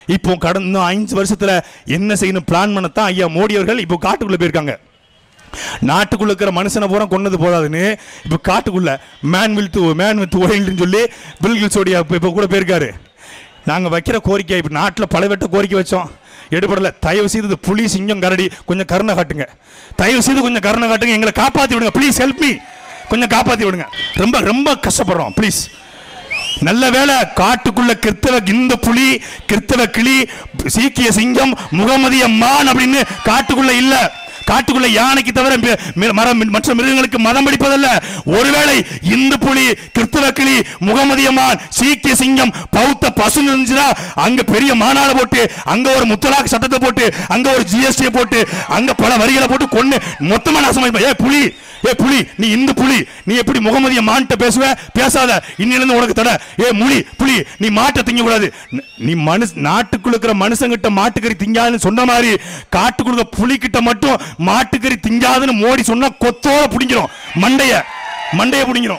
இப்போ கடந்த அஞ்சு வருஷத்துல என்ன செய்யணும் பிளான் பண்ணத்தான் ஐயா மோடி அவர்கள் இப்போ காட்டுக்குள்ள போயிருக்காங்க நாட்டுக்குள்ள இருக்கிற மனுஷனை பூரா கொன்னது போதாதுன்னு இப்போ காட்டுக்குள்ள man wild to man with ஒயில்னு சொல்லி பில்கில்ஸோடைய இப்போ கூட போயிருக்காரு நாங்கள் வைக்கிற கோரிக்கை இப்போ நாட்டில் பலவட்ட கோரிக்கை வச்சோம் எடுபடல தயவு செய்து இது புலி சிங்கம் கரடி கொஞ்சம் கருணை காட்டுங்க தயவு செய்து கொஞ்சம் கருணை காட்டுங்க எங்களை காப்பாற்றி விடுங்க ப்ளீஸ் ஹெல்ப் மீ கொஞ்சம் காப்பாற்றி விடுங்க ரொம்ப ரொம்ப கஷ்டப்படுறோம் ப்ளீஸ் நல்ல வேளை காட்டுக்குள்ள கிறித்தவ இந்த புலி கிறித்தவ கிளி சீக்கிய சிங்கம் முகமதிய மான் அப்படின்னு காட்டுக்குள்ள இல்ல காட்டுக்குள்ள யானைக்கு தவிர மி- மி- மரம் மற்ற மிருகங்களுக்கு மதம் படிப்பதல்ல ஒருவேளை இந்து புலி கிறிஸ்தவ கிளி முகமதியமான் சீக்கிய சிங்கம் பௌத்த பசு இருந்துச்சுன்னா அங்க பெரிய மாநாடு போட்டு அங்க ஒரு முத்தலாக் சட்டத்தை போட்டு அங்க ஒரு ஜிஎஸ்டி போட்டு அங்க பல வரிகளை போட்டு கொண்டு மொத்தமா நாசமா ஏ புலி ஏ புலி நீ இந்த புலி நீ எப்படி முகமதிய மான்ட்ட பேசுவ பேசாத இன்னிலிருந்து உனக்கு தட ஏ முலி புலி நீ மாட்டை திங்க கூடாது ந- நீ மனுஷ நாட்டுக்குள்ள இருக்கிற மனுஷங்கிட்ட மாட்டுக்கறி திங்காதுன்னு சொன்ன மாதிரி காட்டுக்குள்ள இருக்கிற புலிகிட்ட மட்டும் மாட்டுக்கறி திங்காதுன்னு மோடி சொன்னா கொத்தோட பிடிக்கிறோம் மண்டைய மண்டைய பிடிக்கிறோம்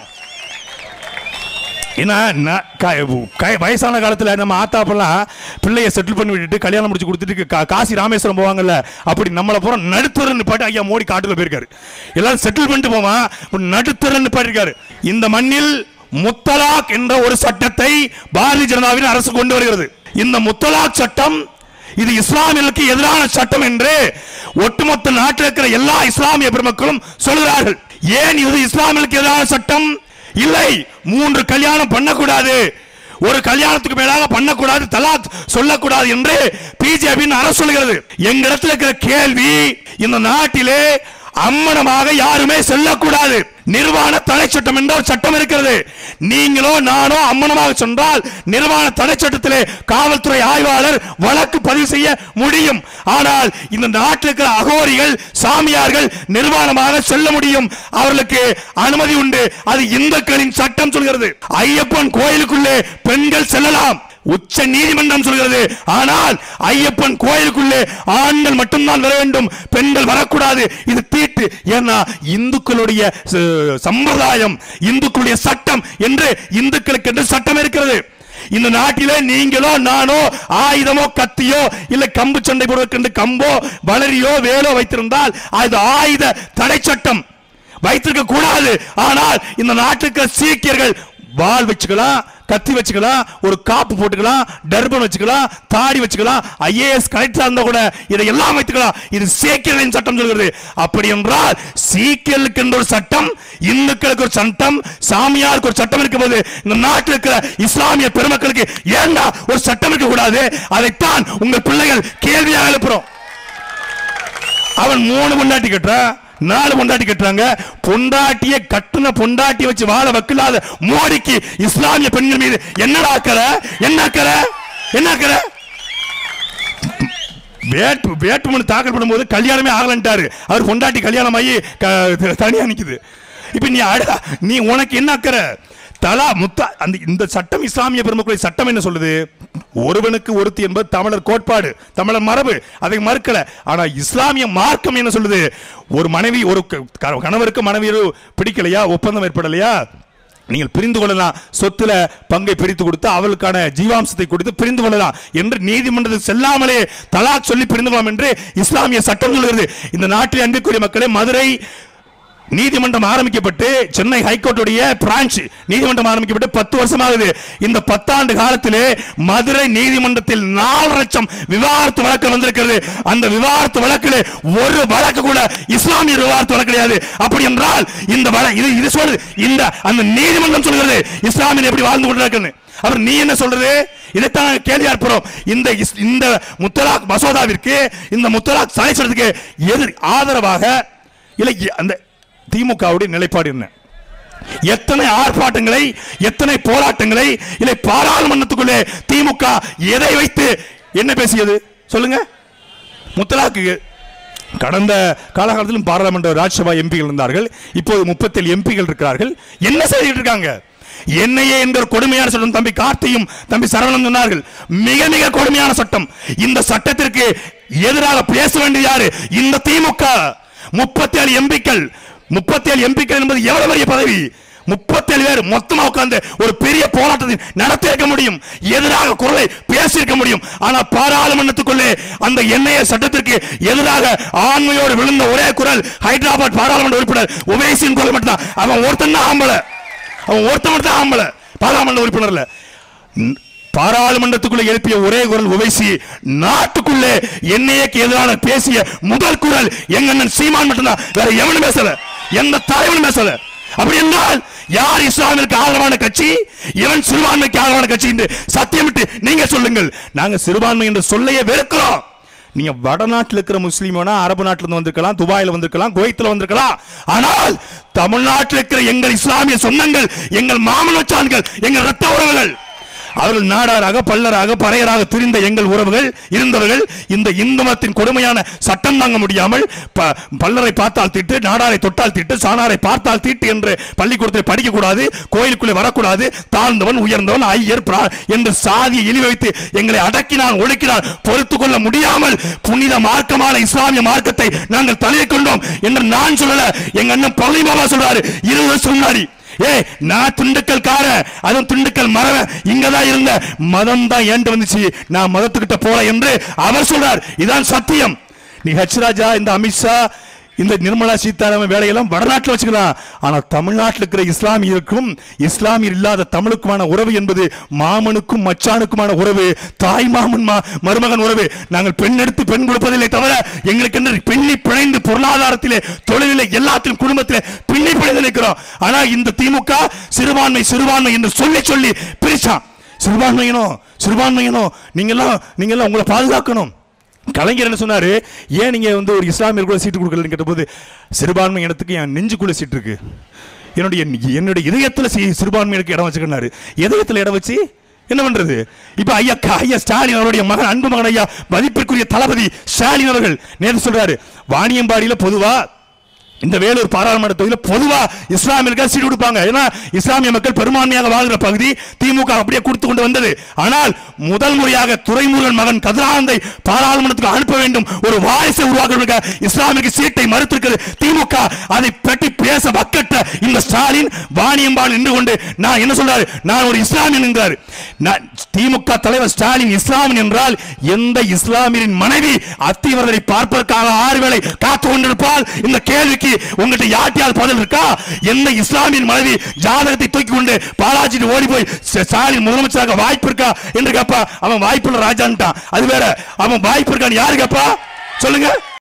ஏன்னா ந- க- க- வயசான காலத்துல நம்ம ஆத்தாப்பெல்லாம் பிள்ளைய செட்டில் பண்ணி விட்டுட்டு கல்யாணம் முடிச்சு கொடுத்துட்டு கா- காசி ராமேஸ்வரம் போவாங்கல்ல அப்படி நம்மளை பூரா நடுத்தர நிப்பாட்டி ஐயா மோடி காட்டுல போயிருக்காரு எல்லாரும் செட்டில் பண்ணிட்டு போவான் இப்ப நடுத்தர நிப்பாட்டிருக்காரு இந்த மண்ணில் முத்தலாக் என்ற ஒரு சட்டத்தை பாரதிய ஜனதாவின் அரசு கொண்டு வருகிறது இந்த முத்தலாக் சட்டம் இது இஸ்லாமியர்களுக்கு எதிரான சட்டம் என்று ஒட்டுமொத்த நாட்டில் இருக்கிற எல்லா இஸ்லாமிய பெருமக்களும் சொல்கிறார்கள் ஏன் இது இஸ்லாமியர்களுக்கு எதிரான சட்டம் இல்லை மூன்று கல்யாணம் பண்ணக்கூடாது ஒரு கல்யாணத்துக்கு மேலாக பண்ணக்கூடாது தலாக் சொல்லக்கூடாது என்று பிஜேபி அரசு சொல்கிறது எங்க இடத்துல இருக்கிற கேள்வி இந்த நாட்டிலே அம்மனமாக யாருமே செல்லக்கூடாது நிர்வாண தடை சட்டம் என்ற ஒரு சட்டம் இருக்கிறது நீங்களோ நானோ அம்மனமாக சென்றால் நிர்வாண தடை சட்டத்திலே காவல்துறை ஆய்வாளர் வழக்கு பதிவு செய்ய முடியும் ஆனால் இந்த நாட்டில் இருக்கிற அகோரிகள் சாமியார்கள் நிர்வாணமாக செல்ல முடியும் அவர்களுக்கு அனுமதி உண்டு அது இந்துக்களின் சட்டம் சொல்கிறது ஐயப்பன் கோயிலுக்குள்ளே பெண்கள் செல்லலாம் உச்ச நீதிமன்றம் சொல்கிறது ஆனால் ஐயப்பன் கோயிலுக்குள்ளே ஆண்கள் மட்டும்தான் வர வேண்டும் பெண்கள் வரக்கூடாது இது தீட்டு ஏன்னா இந்துக்களுடைய ச- சம்பிரதாயம் இந்துக்களுடைய சட்டம் என்று இந்துக்களுக்கு என்று சட்டம் இருக்கிறது இந்த நாட்டிலே நீங்களோ நானோ ஆயுதமோ கத்தியோ இல்லை கம்பு சண்டை போடுவதற்கு கம்போ வளரியோ வேலோ வைத்திருந்தால் அது ஆயுத தடை சட்டம் வைத்திருக்க கூடாது ஆனால் இந்த நாட்டுக்கு சீக்கியர்கள் வாள் வச்சுக்கலாம் கத்தி வச்சுக்கலாம் ஒரு காப்பு போட்டுக்கலாம் டர்பன் வச்சுக்கலாம் தாடி வச்சுக்கலாம் ஐஏஎஸ் கலெக்டரா இருந்தா கூட இதை எல்லாம் வைத்துக்கலாம் இது சீக்கியர்களின் சட்டம் சொல்கிறது அப்படி என்றால் சீக்கியர்களுக்கு என்ற ஒரு சட்டம் இந்துக்களுக்கு ஒரு சட்டம் சாமியாருக்கு ஒரு சட்டம் இருக்கும்போது இந்த நாட்டில் இருக்கிற இஸ்லாமிய பெருமக்களுக்கு ஏண்டா ஒரு சட்டம் இருக்க கூடாது அதைத்தான் உங்கள் பிள்ளைகள் கேள்வியாக எழுப்புறோம் அவன் மூணு பொண்டாட்டி கட்டுறான் நாலு பொண்டாட்டி கட்டுறாங்க பொண்டாட்டிய கட்டுன பொண்டாட்டி வச்சு வாழ வக்கில்லாத மோடிக்கு இஸ்லாமிய பெண்கள் மீது என்னடா அக்கற என்ன அக்கற என்ன அக்கற வேட்டு வேட்புமனு தாக்கல் பண்ணும்போது கல்யாணமே ஆகலன்ட்டாரு அவர் பொண்டாட்டி கல்யாணம் ஆகி க- தனியா நிக்குது இப்ப நீ அட நீ உனக்கு என்ன அக்கறை தலா முத்தா அந்த இந்த சட்டம் இஸ்லாமிய பெருமக்களுடைய சட்டம் என்ன சொல்லுது ஒருவனுக்கு ஒருத்தி என்பது தமிழர் கோட்பாடு தமிழர் மரபு அதை மறுக்கல ஆனா இஸ்லாமிய மார்க்கம் என்ன சொல்லுது ஒரு மனைவி ஒரு க- க- கணவருக்கு மனைவி பிடிக்கலையா ஒப்பந்தம் ஏற்படலையா நீங்கள் பிரிந்து கொள்ளலாம் சொத்துல பங்கை பிரித்து கொடுத்து அவளுக்கான ஜீவாம்சத்தை கொடுத்து பிரிந்து கொள்ளலாம் என்று நீதிமன்றத்தில் செல்லாமலே தலாக் சொல்லி பிரிந்து கொள்ளலாம் என்று இஸ்லாமிய சட்டம் சொல்கிறது இந்த நாட்டில் அன்பிற்குரிய மக்களே மதுரை நீதிமன்றம் ஆரம்பிக்கப்பட்டு சென்னை ஹைகோர்ட்டுடைய பிரான்ச் நீதிமன்றம் ஆரம்பிக்கப்பட்டு பத்து வருஷம் ஆகுது இந்த பத்தாண்டு காலத்திலே மதுரை நீதிமன்றத்தில் நாலு லட்சம் விவாகரத்து வழக்கு வந்திருக்கிறது அந்த விவாகரத்து வழக்கில் ஒரு வழக்கு கூட இஸ்லாமிய விவாகரத்து வழக்கு கிடையாது அப்படி என்றால் இந்த வழ இது இது சொல்லுது இந்த அந்த நீதிமன்றம் சொல்கிறது இஸ்லாமியர் எப்படி வாழ்ந்து கொண்டிருக்குன்னு அவர் நீ என்ன சொல்றது இதைத்தான் நாங்க கேள்வி அற்புறோம் இந்த இஸ்- இந்த முத்தலாக் மசோதாவிற்கு இந்த முத்தலாக் தடை சட்டத்துக்கு எதிர் ஆதரவாக இல்லை அந்த திமுகவுடைய நிலைப்பாடு என்ன எத்தனை ஆர்ப்பாட்டங்களை எத்தனை போராட்டங்களை இல்லை பாராளுமன்றத்துக்குள்ளே திமுக எதை வைத்து என்ன பேசியது சொல்லுங்க முத்தலாக்கு கடந்த காலகாலத்திலும் பாராளுமன்ற ராஜ்யசபா எம்பிகள் இருந்தார்கள் இப்போது முப்பத்தேழு எம்பிகள் இருக்கிறார்கள் என்ன செய்துட்டு இருக்காங்க என்னையே என்கிற கொடுமையான சட்டம் தம்பி கார்த்தியும் தம்பி சரவணன் சொன்னார்கள் மிக மிக கொடுமையான சட்டம் இந்த சட்டத்திற்கு எதிராக பேச வேண்டியது யாரு இந்த திமுக முப்பத்தேழு எம்பிக்கள் முப்பத்தேழு எம்பிக்கள் என்பது எவ்வளவு பெரிய பதவி முப்பத்தேழு பேர் மொத்தமா உட்கார்ந்து ஒரு பெரிய போராட்டத்தை நடத்தியிருக்க முடியும் எதிராக குரலை பேசியிருக்க முடியும் ஆனா பாராளுமன்றத்துக்குள்ளே அந்த எண்ணெய சட்டத்திற்கு எதிராக ஆண்மையோடு விழுந்த ஒரே குரல் ஹைதராபாத் பாராளுமன்ற உறுப்பினர் உமேசின் குரல் மட்டும்தான் அவன் ஒருத்தன் தான் ஆம்பளை அவன் ஒருத்தன் மட்டும் தான் ஆம்பளை பாராளுமன்ற உறுப்பினர்ல ந- பாராளுமன்றத்துக்குள்ள எழுப்பிய ஒரே குரல் உவைசி நாட்டுக்குள்ளே எண்ணெய்க்கு எதிரான பேசிய முதல் குரல் எங்க அண்ணன் சீமான் மட்டும்தான் வேற எவனும் பேசல எந்த தலைவனும் பேசல அப்படி என்றால் யார் இஸ்லாமிற்கு ஆதரவான கட்சி இவன் சிறுபான்மைக்கு ஆதரவான கட்சி என்று சத்தியமிட்டு நீங்க சொல்லுங்கள் நாங்க சிறுபான்மை என்ற சொல்லையே வெறுக்கிறோம் நீங்க வடநாட்டில் இருக்கிற முஸ்லீம் வேணா அரபு நாட்டில இருந்து வந்திருக்கலாம் துபாயில வந்திருக்கலாம் குவைத்தில் வந்திருக்கலாம் ஆனால் தமிழ்நாட்டில் இருக்கிற எங்கள் இஸ்லாமிய சொந்தங்கள் எங்கள் மாமன் வச்சான்கள் எங்கள் ரத்த உறவுகள் அவர்கள் நாடாராக பல்லராக பறையராக திரிந்த எங்கள் உறவுகள் இருந்தவர்கள் இந்த இந்து மதத்தின் கொடுமையான சட்டம் தாங்க முடியாமல் ப- பல்லரை பார்த்தால் திட்டு நாடாரை தொட்டால் திட்டு சாணாரை பார்த்தால் தீட்டு என்று பள்ளிக்கூடத்தில் படிக்க கூடாது கோயிலுக்குள்ளே வரக்கூடாது தாழ்ந்தவன் உயர்ந்தவன் ஐயர் பிரா- என்று சாதியை இழி வைத்து எங்களை அடக்கினான் ஒடுக்கினான் பொறுத்து கொள்ள முடியாமல் புனித மார்க்கமான இஸ்லாமிய மார்க்கத்தை நாங்கள் தலையை கொண்டோம் என்று நான் சொல்லல எங்க அண்ணன் பழனி பாபா சொல்றாரு இருபது வருஷம் முன்னாடி ஏய் நான் திண்டுக்கல் கார அதுவும் திண்டுக்கல் மரவன் இங்கதான் இருந்த மதம் தான் ஏண்டு வந்துச்சு நான் மதத்துக்கிட்ட போல என்று அவர் சொல்றார் இதான் சத்தியம் நீ ஹெச் ராஜா இந்த அமித்ஷா இந்த நிர்மலா சீதாராமன் வேலையெல்லாம் வடநாட்டில் வச்சுக்கலாம் ஆனா தமிழ்நாட்டில் இருக்கிற இஸ்லாமியருக்கும் இஸ்லாமியர் இல்லாத தமிழுக்குமான உறவு என்பது மாமனுக்கும் மச்சானுக்குமான உறவு தாய் மாமன் மா- மருமகன் உறவு நாங்கள் பெண் எடுத்து பெண் கொடுப்பதில்லை தவிர எங்களுக்கு என்று பின்னி பிணைந்து பொருளாதாரத்திலே தொழிலிலே எல்லாத்திலும் குடும்பத்திலே பின்னி பிணைந்து நிற்கிறோம் ஆனா இந்த திமுக சிறுபான்மை சிறுபான்மை என்று சொல்லி சொல்லி பிரிச்சான் சிறுபான்மையினோ சிறுபான்மையினோ நீங்கெல்லாம் நீங்கெல்லாம் உங்களை பாதுகாக்கணும் கலைஞர் என்ன சொன்னாரு ஏன் நீங்க வந்து ஒரு இஸ்லாமியர் கூட சீட்டு கொடுக்கலன்னு கேட்டபோது சிறுபான்மை இடத்துக்கு என் நெஞ்சுக்குள்ள சீட்டு இருக்கு என்னுடைய என்னுடைய இதயத்துல சி- சிறுபான்மையினருக்கு இடம் வச்சுக்கினாரு இதயத்துல இடம் வச்சு என்ன பண்றது இப்ப ஐயா க- ஐயா ஸ்டாலின் அவருடைய மகன் அன்பு மகன் ஐயா மதிப்பிற்குரிய தளபதி ஸ்டாலின் அவர்கள் நேற்று சொல்றாரு வாணியம்பாடியில பொதுவா இந்த வேலூர் பாராளுமன்ற தொகுதியில் பொதுவா இஸ்லாமியர்கள் சீட்டு கொடுப்பாங்க ஏன்னா இஸ்லாமிய மக்கள் பெரும்பான்மையாக வாழ்கிற பகுதி திமுக அப்படியே கொடுத்து கொண்டு வந்தது ஆனால் முதல் முறையாக துறைமுருகன் மகன் கதிரானந்தை பாராளுமன்றத்துக்கு அனுப்ப வேண்டும் ஒரு வாரிசை உருவாக்க இஸ்லாமிய சீட்டை மறுத்திருக்கிறது திமுக அதை பற்றி பேச வக்கற்ற இந்த ஸ்டாலின் வாணியம்பால் நின்று கொண்டு நான் என்ன சொல்றாரு நான் ஒரு இஸ்லாமியன் என்றார் நான் திமுக தலைவர் ஸ்டாலின் இஸ்லாமியன் என்றால் எந்த இஸ்லாமியரின் மனைவி அத்திவரதை பார்ப்பதற்காக ஆறு வேளை காத்து கொண்டிருப்பால் இந்த கேள்விக்கு உங்ககிட்ட யாட்டியால் பதில் இருக்கா எந்த இஸ்லாமியன் மனைவி ஜாதகத்தை தூக்கி கொண்டு பாலாஜி ஓடி போய் ஸ்ட- ஸ்டாலின் முதலமைச்சராக வாய்ப்பு இருக்கா என்று கேப்பா அவன் வாய்ப்புள்ள ராஜான்ட்டான் அது வேற அவன் வாய்ப்பு இருக்கான்னு யாரு கேப்பா சொல்லுங்க